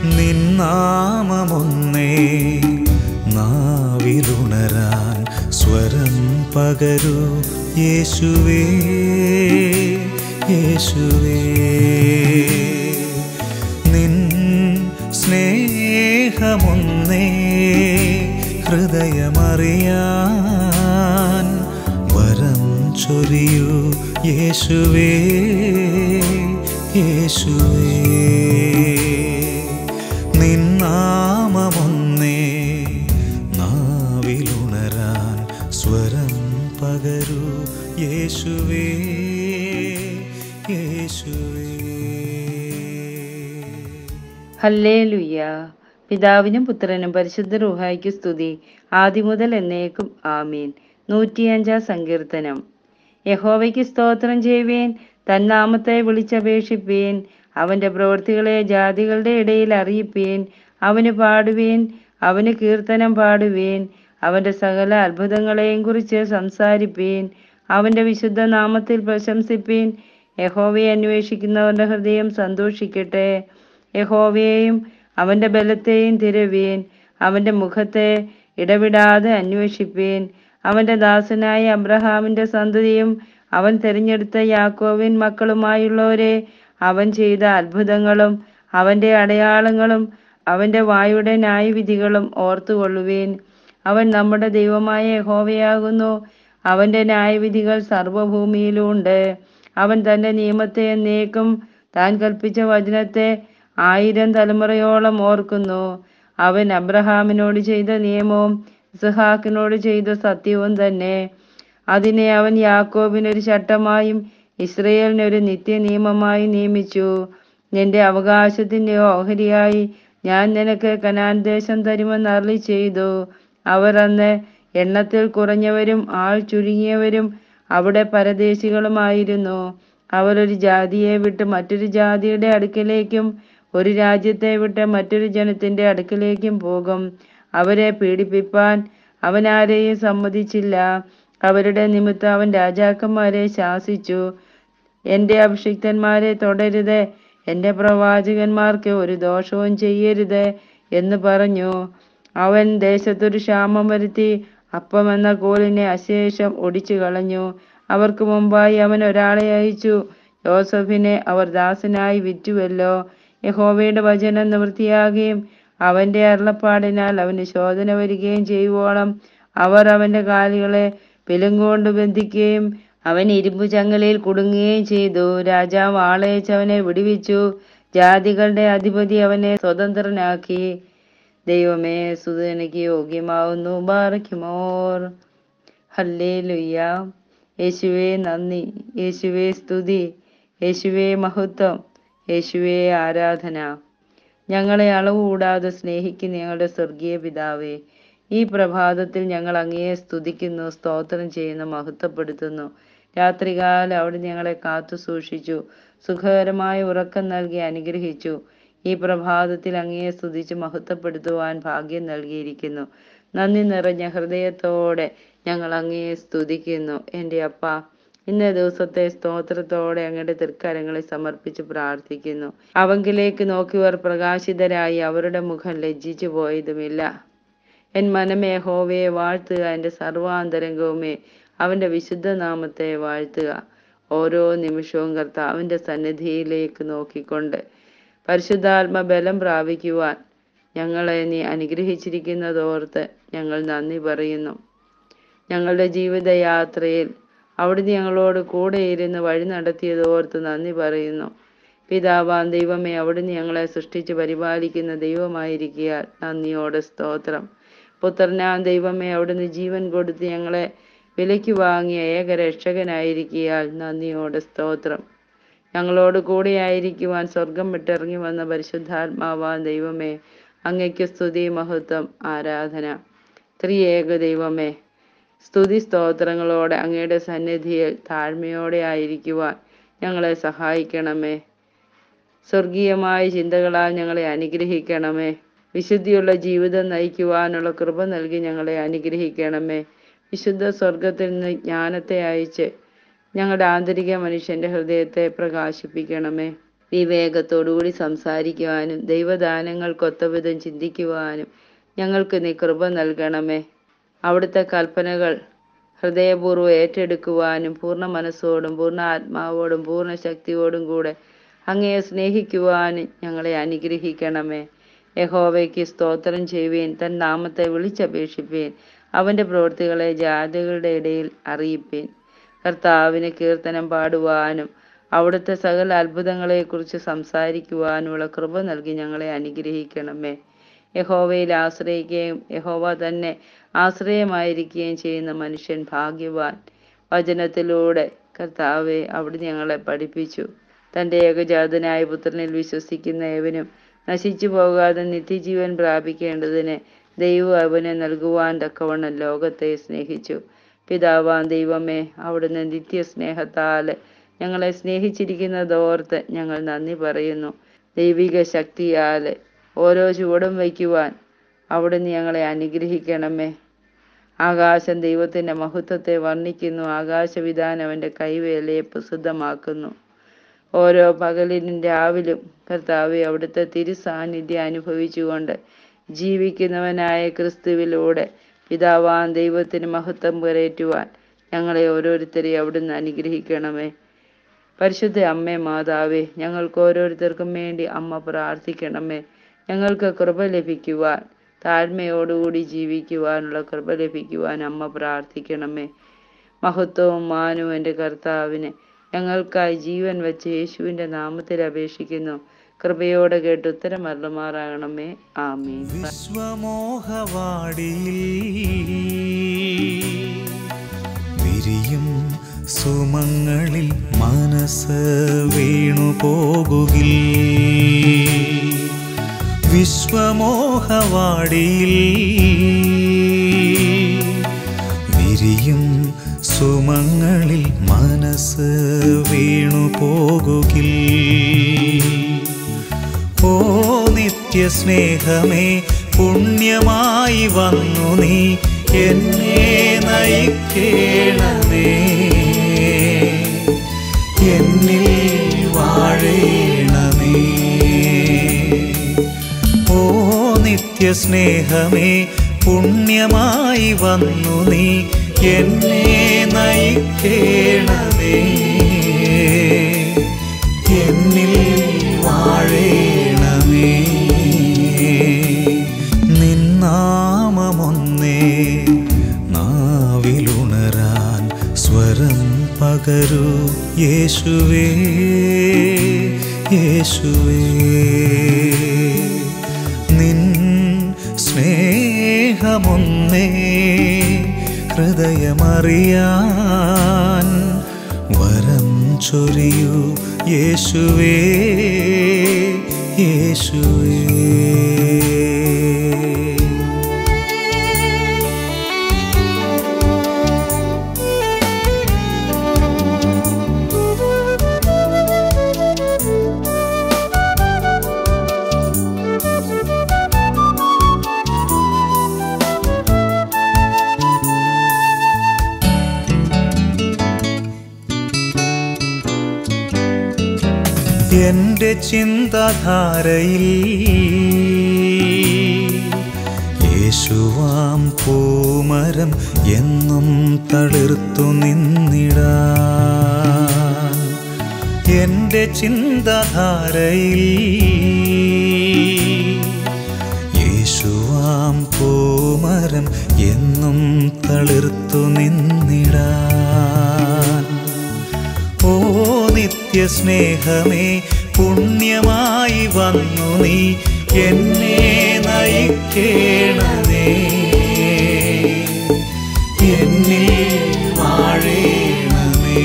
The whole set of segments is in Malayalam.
നിന്നാമമൊന്നേ നാവിലുണരാൻ സ്വരം പകരൂ യേശുവേ യേശുവേ നിൻ സ്നേഹമൊന്നേ ഹൃദയമറിയാൻ വരം ചൊരിയൂ യേശുവേ യേശുവേ നിന്നാമമൊന്നേ നാവിലുണരാൻ സ്വരം പകരൂ യേശുവേ യേശുവേ ഹല്ലേലുയ്യ പിതാവിനും പുത്രനും പരിശുദ്ധ റുഹായ്ക്ക് സ്തുതി ആദിമുതൽ എന്നേക്കും ആമീൻ നൂറ്റിയഞ്ചാം സങ്കീർത്തനം യഹോവയ്ക്ക് സ്തോത്രം ചെയ്യുവേൻ തന്നാമത്തെ വിളിച്ചപേക്ഷിപ്പീൻ അവന്റെ പ്രവൃത്തികളെ ജാതികളുടെ ഇടയിൽ അറിയിപ്പീൻ അവന് പാടുവീൻ അവന് കീർത്തനം പാടുവീൻ അവന്റെ സകല അത്ഭുതങ്ങളെയും കുറിച്ച് സംസാരിപ്പീൻ അവന്റെ വിശുദ്ധ നാമത്തിൽ പ്രശംസിപ്പീൻ യഹോവയെ അന്വേഷിക്കുന്നവരുടെ ഹൃദയം സന്തോഷിക്കട്ടെ യഹോവയെയും അവന്റെ ബലത്തെയും തിരവീൻ അവന്റെ മുഖത്തെ ഇടവിടാതെ അന്വേഷിപ്പീൻ അവന്റെ ദാസനായ അബ്രഹാമിന്റെ സന്തതിയും അവൻ തിരഞ്ഞെടുത്ത യാക്കോവിൻ മക്കളുമായുള്ളവരെ അവൻ ചെയ്ത അത്ഭുതങ്ങളും അവന്റെ അടയാളങ്ങളും അവന്റെ വായുടെ ന്യായവിധികളും ഓർത്തുകൊള്ളുവീൻ അവൻ നമ്മുടെ ദൈവമായ യഹോവയാകുന്നു അവന്റെ ന്യായവിധികൾ സർവഭൂമിയിലും ഉണ്ട് അവൻ തന്റെ നിയമത്തെ എന്നേക്കും താൻ കൽപ്പിച്ച വചനത്തെ ആയിരം തലമുറയോളം ഓർക്കുന്നു അവൻ അബ്രഹാമിനോട് ചെയ്ത നിയമവും ഇസ്ഹാക്കിനോട് ചെയ്ത സത്യവും തന്നെ അതിനെ അവൻ യാക്കോബിനൊരു ചട്ടമായും ഇസ്രയേലിനൊരു നിത്യ നിയമമായി നിയമിച്ചു നിന്റെ അവകാശത്തിന്റെ ഓഹരിയായി ഞാൻ നിനക്ക് കനാൻ ദേശം തരുമെന്ന് അരളി ചെയ്തു അവർ അന്ന് എണ്ണത്തിൽ കുറഞ്ഞവരും ആൾ ചുരുങ്ങിയവരും അവിടെ പരദേശികളുമായിരുന്നു അവർ ഒരു ജാതിയെ വിട്ട് മറ്റൊരു ജാതിയുടെ അടുക്കലേക്കും ഒരു രാജ്യത്തെ വിട്ട് മറ്റൊരു ജനത്തിന്റെ അടുക്കലേക്കും പോകും അവരെ പീഡിപ്പിപ്പാൻ അവൻ ആരെയും സമ്മതിച്ചില്ല അവരുടെ നിമിത്തം അവൻ രാജാക്കന്മാരെ ശാസിച്ചു എന്റെ അഭിഷിക്തന്മാരെ തൊടരുത് എന്റെ പ്രവാചകന്മാർക്ക് ഒരു ദോഷവും ചെയ്യരുത് എന്ന് പറഞ്ഞു അവൻ ദേശത്തൊരു ക്ഷാമം വരുത്തി അപ്പം എന്ന കോലിനെ അശേഷം ഒടിച്ചു കളഞ്ഞു അവർക്ക് മുമ്പായി അവൻ ഒരാളെ അയച്ചു യോസഫിനെ അവർ ദാസനായി വിറ്റുവല്ലോ യഹോവയുടെ വചനം നിവൃത്തിയാകുകയും അവന്റെ അരുളപ്പാടിനാൽ അവന് ശോധന വരികയും ചെയ്യുവോളം അവർ അവന്റെ കാലുകളെ പിലുങ്കൊണ്ട് ബന്ധിക്കുകയും അവൻ ഇരുമ്പു ചങ്ങലയിൽ കുടുങ്ങുകയും ചെയ്തു രാജാവ് ആളയച്ച് അവനെ വിടുവിച്ചു ജാതികളുടെ അധിപതി അവനെ സ്വതന്ത്രനാക്കി ദൈവമേ സുതനക്ക് യോഗ്യമാവുന്നു ബാറയ്ക്കുമോർ ഹല്ലേ ലുയ്യ യേശുവേ നന്ദി യേശുവേ സ്തുതി യേശുവേ മഹത്വം യേശുവേ ആരാധന ഞങ്ങളെ അളവ് കൂടാതെ സ്നേഹിക്കുന്ന ഞങ്ങളുടെ സ്വർഗീയ പിതാവേ ഈ പ്രഭാതത്തിൽ ഞങ്ങൾ അങ്ങയെ സ്തുതിക്കുന്നു സ്തോത്രം ചെയ്യുന്നു മഹത്വപ്പെടുത്തുന്നു രാത്രികാലം അവിടെ ഞങ്ങളെ കാത്തു സൂക്ഷിച്ചു സുഖകരമായ ഉറക്കം നൽകി അനുഗ്രഹിച്ചു ഈ പ്രഭാതത്തിൽ അങ്ങയെ സ്തുതിച്ച് മഹത്വപ്പെടുത്തുവാൻ ഭാഗ്യം നൽകിയിരിക്കുന്നു നന്ദി നിറഞ്ഞ ഹൃദയത്തോടെ ഞങ്ങൾ അങ്ങയെ സ്തുതിക്കുന്നു എൻ്റെ അപ്പ ഇന്നേ ദിവസത്തെ സ്തോത്രത്തോടെ അങ്ങയുടെ തൃക്കരങ്ങളെ സമർപ്പിച്ച് പ്രാർത്ഥിക്കുന്നു അവങ്കിലേക്ക് നോക്കിയവർ പ്രകാശിതരായി അവരുടെ മുഖം ലജ്ജിച്ചു പോയതുമില്ല എൻ മനമേ ഹോവയെ വാഴ്ത്തുക എൻ്റെ സർവാന്തരംഗവുമേ അവൻ്റെ വിശുദ്ധ നാമത്തെ വാഴ്ത്തുക ഓരോ നിമിഷവും കർത്താവിൻ്റെ സന്നിധിയിലേക്ക് നോക്കിക്കൊണ്ട് പരിശുദ്ധാത്മ ബലം പ്രാപിക്കുവാൻ ഞങ്ങളെ നീ അനുഗ്രഹിച്ചിരിക്കുന്നതോർത്ത് ഞങ്ങൾ നന്ദി പറയുന്നു ഞങ്ങളുടെ ജീവിതയാത്രയിൽ അവിടുന്ന് ഞങ്ങളോട് കൂടെ ഇരുന്ന് വഴി നടത്തിയതോർത്ത് നന്ദി പറയുന്നു പിതാവാൻ ദൈവമേ അവിടുന്ന് ഞങ്ങളെ സൃഷ്ടിച്ച് പരിപാലിക്കുന്ന ദൈവമായിരിക്കുക നന്ദിയോടെ സ്തോത്രം പുത്രനാൻ ദൈവമേ അവിടുന്ന് ജീവൻ കൊടുത്ത് ഞങ്ങളെ വിലയ്ക്ക് വാങ്ങിയ ഏക രക്ഷകനായിരിക്കിയാൽ നന്ദിയോടെ സ്തോത്രം ഞങ്ങളോട് കൂടെയായിരിക്കുവാൻ സ്വർഗം വിട്ടിറങ്ങി വന്ന പരിശുദ്ധാത്മാവാൻ ദൈവമേ അങ്ങയ്ക്ക് സ്തുതി മഹത്വം ആരാധന ത്രിയേക ദൈവമേ സ്തുതി സ്തോത്രങ്ങളോടെ അങ്ങയുടെ സന്നിധിയിൽ താഴ്മയോടെ ആയിരിക്കുവാൻ ഞങ്ങളെ സഹായിക്കണമേ സ്വർഗീയമായ ചിന്തകളാൽ ഞങ്ങളെ അനുഗ്രഹിക്കണമേ വിശുദ്ധിയുള്ള ജീവിതം നയിക്കുവാനുള്ള കൃപ നൽകി ഞങ്ങളെ അനുഗ്രഹിക്കണമേ വിശുദ്ധ സ്വർഗത്തിൽ നിന്ന് ജ്ഞാനത്തെ അയച്ച് ഞങ്ങളുടെ ആന്തരിക മനുഷ്യന്റെ ഹൃദയത്തെ പ്രകാശിപ്പിക്കണമേ വിവേകത്തോടുകൂടി സംസാരിക്കുവാനും ദൈവദാനങ്ങൾക്കൊത്തവിധം ചിന്തിക്കുവാനും ഞങ്ങൾക്ക് നീ കൃപ നൽകണമേ അവിടുത്തെ കൽപ്പനകൾ ഹൃദയപൂർവ്വം ഏറ്റെടുക്കുവാനും പൂർണ്ണ മനസ്സോടും പൂർണ്ണ ആത്മാവോടും പൂർണ്ണ ശക്തിയോടും കൂടെ അങ്ങയെ സ്നേഹിക്കുവാനും ഞങ്ങളെ അനുഗ്രഹിക്കണമേ യഹോവയ്ക്ക് സ്തോത്രം ചെയ്യുവേൻ തൻ നാമത്തെ വിളിച്ചപേക്ഷിപ്പേൻ അവൻ്റെ പ്രവൃത്തികളെ ജാതികളുടെ ഇടയിൽ അറിയിപ്പേൻ കർത്താവിന് കീർത്തനം പാടുവാനും അവിടുത്തെ സകല അത്ഭുതങ്ങളെക്കുറിച്ച് സംസാരിക്കുവാനുമുള്ള കൃപ നൽകി ഞങ്ങളെ അനുഗ്രഹിക്കണമേ യഹോവയിൽ ആശ്രയിക്കുകയും യഹോവ തന്നെ ആശ്രയമായിരിക്കുകയും ചെയ്യുന്ന മനുഷ്യൻ ഭാഗ്യവാൻ വചനത്തിലൂടെ കർത്താവെ അവിടുന്ന് ഞങ്ങളെ പഠിപ്പിച്ചു തൻ്റെ ഏകജാതനായ പുത്രനിൽ വിശ്വസിക്കുന്ന ഏവനും നശിച്ചു പോകാതെ നിത്യജീവൻ പ്രാപിക്കേണ്ടതിന് ദൈവം അവന് നൽകുവാൻ തക്കവണ്ണം ലോകത്തെ സ്നേഹിച്ചു പിതാവാൻ ദൈവമേ അവിടുന്ന് നിത്യസ്നേഹത്താൽ ഞങ്ങളെ സ്നേഹിച്ചിരിക്കുന്നതോർത്ത് ഞങ്ങൾ നന്ദി പറയുന്നു ദൈവിക ശക്തിയാൽ ഓരോ ചുവടും വയ്ക്കുവാൻ അവിടുന്ന് ഞങ്ങളെ അനുഗ്രഹിക്കണമേ ആകാശം ദൈവത്തിൻ്റെ മഹത്വത്തെ വർണ്ണിക്കുന്നു ആകാശവിധാനം അവൻ്റെ കൈവേലയെ പ്രസിദ്ധമാക്കുന്നു ഓരോ പകലിനും രാവിലും കർത്താവെ അവിടുത്തെ തിരുസാന്നിധ്യം അനുഭവിച്ചുകൊണ്ട് ജീവിക്കുന്നവനായ ക്രിസ്തുവിലൂടെ പിതാവാൻ ദൈവത്തിന് മഹത്വം കരേറ്റുവാൻ ഞങ്ങളെ ഓരോരുത്തരെയും അവിടുന്ന് അനുഗ്രഹിക്കണമേ പരിശുദ്ധ അമ്മേ മാതാവേ ഞങ്ങൾക്ക് ഓരോരുത്തർക്കും വേണ്ടി അമ്മ പ്രാർത്ഥിക്കണമേ ഞങ്ങൾക്ക് കൃപ ലഭിക്കുവാൻ താഴ്മയോടുകൂടി ജീവിക്കുവാനുള്ള കൃപ ലഭിക്കുവാൻ അമ്മ പ്രാർത്ഥിക്കണമേ മഹത്വവും മാനവും എൻ്റെ കർത്താവിന് ഞങ്ങൾക്കായി ജീവൻ വെച്ച് യേശുവിൻ്റെ നാമത്തിൽ അപേക്ഷിക്കുന്നു കൃപയോടെ കേട്ട് ഉത്തരം അരുളുമാറാകണമേ ആമീൻ വിശ്വമോഹവാടിയിൽ വിരിയും സുമങ്ങളിൽ മനസ്സ് വീണു പോകുകിൽ വിശ്വമോഹവാടിയിൽ വിരിയും സുമങ്ങളിൽ മനസ്സ് വീണു പോകുകിൽ ഓ നിത്യസ്നേഹമേ പുണ്യമായി വന്നു നീ എന്നെ നയിക്കേണമേ എന്നിൽ വാഴേണമേ ഓ നിത്യസ്നേഹമേ പുണ്യമായി വന്നു നീ എന്നെ നയിക്കേണമേ എന്നിൽ വാഴേണമേ നിന്നാമമൊന്നേ നാവിലുണരാൻ സ്വരം പകരൂ യേശുവേ യേശുവേ നിൻ സ്നേഹമൊന്നേ ഹൃദയമറിയാൻ വരം ചൊരിയൂ യേശുവേ യേശുവേ എന്റെ ചിന്താധാരയിൽ യേശുവാം പൂമരം എന്നും തളിർത്തു നിന്നിടാൻ എന്റെ ചിന്താധാരയിൽ യേശുവാം പൂമരം എന്നും തളിർത്തു നിന്നിടാൻ ഓ നിത്യസ്നേഹമേ പുണ്യമായി വന്നു നീ എന്നെ നയിക്കേണമേ എന്നിൽ വാഴേണമേ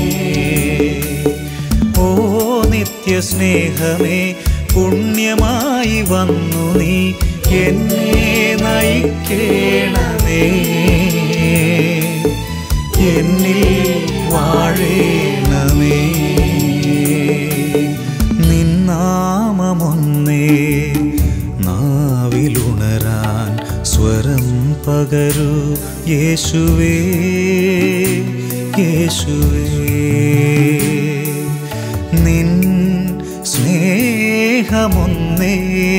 ഓ നിത്യസ്നേഹമേ പുണ്യമായി വന്നു നീ എന്നെ നയിക്കേണമേ എന്നിൽ വാഴേണമേ നിന്നാമമൊന്നേ നാവിലുണരാൻ സ്വരം പകരൂ യേശുവേ യേശുവേ നിൻ ഹൃദയമറിയാനൊന്നേ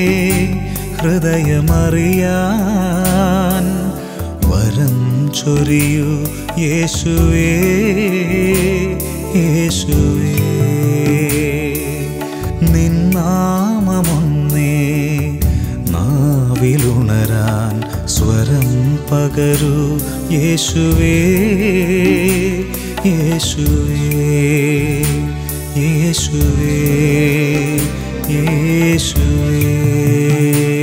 ഹൃദയമറിയാൻ വരം ചൊരിയൂ യേശുവേ യേശുവേ നിന്നാമമൊന്നേ നാവിലുണരാൻ സ്വരം പകരൂ യേശുവേ യേശുവേ യേശുവേ യേശുവേ